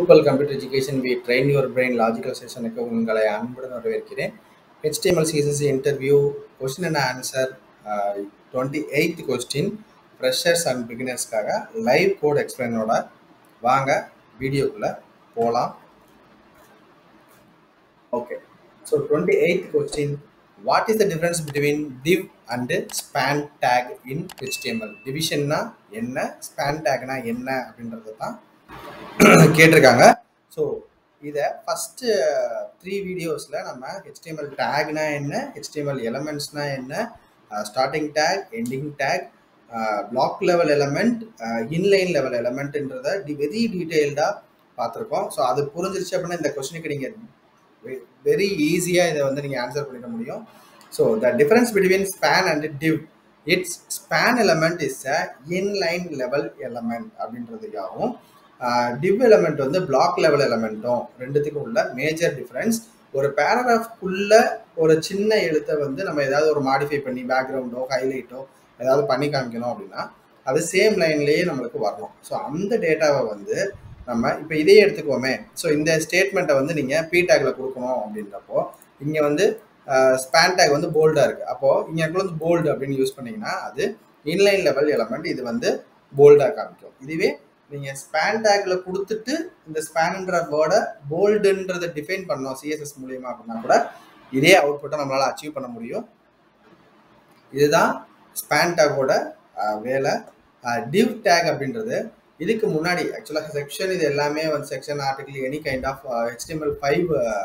Google computer education we train your brain logical செஷனுக்கு உங்களை அன்புடன் வரவேற்கிறேன் HTML CSS interview question and answer twenty eight question freshers and பிகினர்ஸ்க்காக live code எக்ஸ்பிளைனோட வாங்க வீடியோக்குள்ளே போகலாம் okay so twenty eight question what is the difference between div and span tag in HTML டிவிஷன்னா என்ன ஸ்பேன் டேக்னா என்ன அப்படின்றது தான் கேட்டிருக்காங்க ஸோ இதை ஃபஸ்ட்டு த்ரீ வீடியோஸில் நம்ம ஹெச்டிஎம்எல் டேக்னா என்ன ஹெச்டிஎம்எல் எலமெண்ட்ஸ்னா என்ன starting tag ending tag block level element inline level எலமெண்ட்ன்றத டி வெரி டீட்டெயில்டாக பார்த்துருக்கோம் ஸோ அது புரிஞ்சிருச்சு அப்படின்னா இந்த கொஸ்டினுக்கு நீங்கள் வெரி ஈஸியாக இதை வந்து நீங்கள் ஆன்சர் பண்ணிட முடியும் so the difference between span and div it's span element is a inline level element அப்படின்றதுக்காகவும் டிவ் எலமெண்ட் வந்து பிளாக் லெவல் எலமெண்ட்டும் ரெண்டுத்துக்கும் உள்ள மேஜர் டிஃப்ரென்ஸ் ஒரு பேராகிராஃப்குள்ள ஒரு சின்ன எழுத்தை வந்து நம்ம ஏதாவது ஒரு மாடிஃபை பண்ணி பேக்ரவுண்டோ ஹைலைட்டோ ஏதாவது பண்ணி காமிக்கணும் அப்படின்னா அது சேம் லைன்லேயே நம்மளுக்கு வரணும் ஸோ அந்த டேட்டாவை வந்து நம்ம இப்போ இதே எடுத்துக்கோமே ஸோ இந்த ஸ்டேட்மெண்ட்டை வந்து நீங்கள் பி டேக்கில் கொடுக்கணும் அப்படின்றப்போ இங்கே வந்து ஸ்பேன் டேக் வந்து போல்டாக இருக்குது அப்போது இங்கே வந்து போல்டு அப்படின்னு யூஸ் பண்ணிங்கன்னா அது இன்லைன் லெவல் எலமெண்ட் இது வந்து போல்டாக காமிக்கும் இதுவே நீங்கள் ஸ்பேன் டேக்ல கொடுத்துட்டு இந்த ஸ்பேன்ன்ற வேர்டை போல்டுன்றதை டிஃபைன் பண்ணோம் சிஎஸ்எஸ் மூலியமா அப்படின்னா கூட இதே அவுட்புட்டை நம்மளால் அச்சீவ் பண்ண முடியும் இதுதான் ஸ்பேன் டேக்கோட வேலை டிவ் டேக் அப்படின்றது இதுக்கு முன்னாடி ஆக்சுவலாக செக்ஷன் இது எல்லாமே வந்து section article any kind of HTML five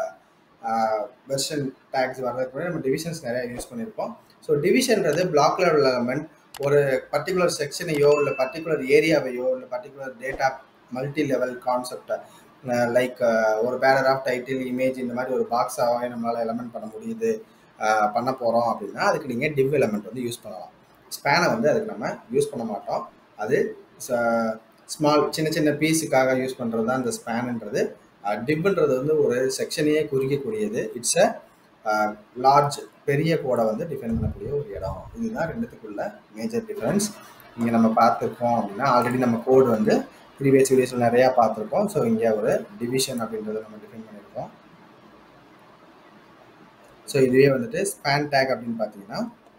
version tags வர்றதுக்கு முன்னாடி நம்ம டிவிஷன்ஸ் நிறைய யூஸ் பண்ணியிருப்போம் ஸோ டிவிஷன்றது பிளாக் லெவல் எலமெண்ட் ஒரு பர்டிகுலர் செக்ஷனையோ இல்லை பர்டிகுலர் ஏரியாவையோ இல்லை பர்டிகுலர் டேட்டா மல்டி லெவல் கான்செப்டை லைக் ஒரு பேராகிராஃப் டைட்டில் இமேஜ் இந்த மாதிரி ஒரு பாக்ஸாகவே நம்மளால் எலமெண்ட் பண்ண முடியுது பண்ண போகிறோம் அப்படின்னா அதுக்கு நீங்கள் டிவ் எலமெண்ட் வந்து யூஸ் பண்ணலாம் ஸ்பேனை வந்து அதுக்கு நம்ம யூஸ் பண்ண மாட்டோம் அது ஸ்மால் சின்ன சின்ன பீஸுக்காக யூஸ் பண்ணுறது தான் இந்த ஸ்பேனுன்றது டிவ்ன்றது வந்து ஒரு செக்ஷனையே குறிக்கக்கூடியது இட்ஸ் அ லார்ஜ் பெரிய கோடை வந்து டிஃபைன் பண்ணக்கூடிய ஒரு இடம் இதுதான் ரெண்டுத்துக்குள்ள மேஜர் டிஃப்ரென்ஸ் இங்கே நம்ம பார்த்துருக்கோம் அப்படின்னா ஆல்ரெடி நம்ம கோடு வந்து ப்ரீவியஸ் வீடியோஸில் நிறையா பார்த்துருக்கோம் ஸோ இங்கே ஒரு டிவிஷன் அப்படின்றத நம்ம டிஃபைன் பண்ணியிருக்கோம் ஸோ இதுவே வந்துட்டு ஸ்பேன் டேக் அப்படின்னு பார்த்தீங்கன்னா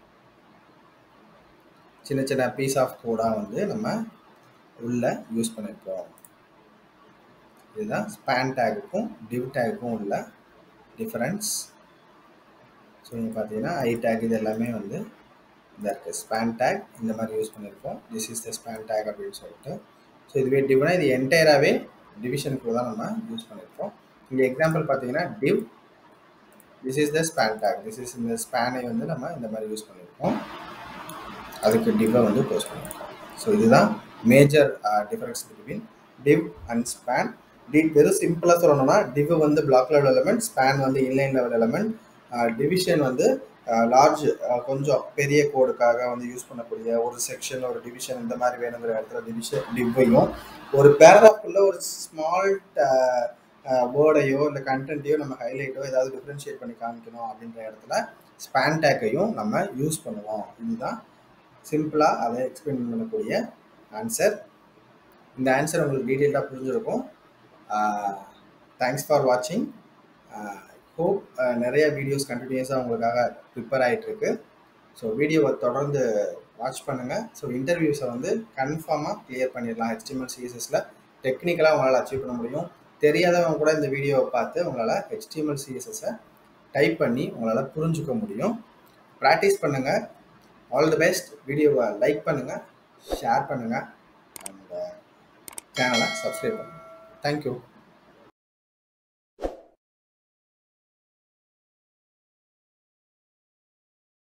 சின்ன சின்ன பீஸ் ஆஃப் கோடாக வந்து நம்ம உள்ள யூஸ் பண்ணியிருக்கோம் இதுதான் ஸ்பேன் டேக்குக்கும் டிவ் டேக்குக்கும் உள்ள டிஃப்ரென்ஸ் ஸோ இங்கே பார்த்தீங்கன்னா ஐ டேக் இது எல்லாமே வந்து இந்த இருக்குது ஸ்பேன் டேக் இந்த மாதிரி யூஸ் பண்ணியிருக்கோம் this is the span tag அப்படின்னு சொல்லிட்டு ஸோ இதுவே டிவ்னா இது என்டையராகவே டிவிஷனுக்கு தான் நம்ம யூஸ் பண்ணியிருக்கோம் இங்கே எக்ஸாம்பிள் பார்த்தீங்கன்னா div this is the span tag this is இந்த ஸ்பேனை வந்து நம்ம இந்த மாதிரி யூஸ் பண்ணியிருக்கோம் அதுக்கு டிவ்வை வந்து போஸ்ட் பண்ணியிருக்கோம் ஸோ இதுதான் major difference between div and span டி வெறும் சிம்பிளாக சொல்லணும்னா டிவ் வந்து பிளாக் லெவல் எலமெண்ட் ஸ்பேன் வந்து இன்லைன் லெவல் எலமெண்ட் டிவிஷன் வந்து லார்ஜ் கொஞ்சம் பெரிய கோடுக்காக வந்து யூஸ் பண்ணக்கூடிய ஒரு செக்ஷன் ஒரு டிவிஷன் இந்த மாதிரி வேணுங்கிற இடத்துல டிவிஷன் டிவ்வையும் ஒரு பேராகிராஃப்குள்ள ஒரு ஸ்மால் வேர்டையோ இல்லை கண்டென்ட்டையோ நம்ம ஹைலைட்டோ ஏதாவது டிஃப்ரென்ஷியேட் பண்ணி காமிக்கணும் அப்படின்ற இடத்துல ஸ்பேன் டேக்கையும் நம்ம யூஸ் பண்ணுவோம் இதுதான் சிம்பிளாக அதை எக்ஸ்பிளைன் பண்ணக்கூடிய ஆன்சர் இந்த ஆன்சர் உங்களுக்கு டீட்டெயில்டாக புரிஞ்சிருக்கும் தேங்க்ஸ் ஃபார் வாட்சிங் ஹோப் நிறைய வீடியோஸ் கண்டினியூஸாக உங்களுக்காக ப்ரிப்பேர் ஆகிட்டுருக்கு ஸோ வீடியோவை தொடர்ந்து வாட்ச் பண்ணுங்கள் ஸோ இன்டர்வியூஸை வந்து கன்ஃபார்மாக கிளியர் பண்ணிடலாம் ஹெச்டிஎம்எல் சிஎஸ்எஸில் டெக்னிக்கலாக உங்களால் அச்சீவ் பண்ண முடியும் தெரியாதவங்க கூட இந்த வீடியோவை பார்த்து உங்களால் ஹெச்டிஎம்எல் சிஎஸ்எஸை டைப் பண்ணி உங்களால் புரிஞ்சுக்க முடியும் ப்ராக்டிஸ் பண்ணுங்கள் ஆல் தி பெஸ்ட் வீடியோவை லைக் பண்ணுங்கள் ஷேர் பண்ணுங்கள் அண்ட் சேனலை சப்ஸ்கிரைப் பண்ணுங்கள் தேங்க்யூ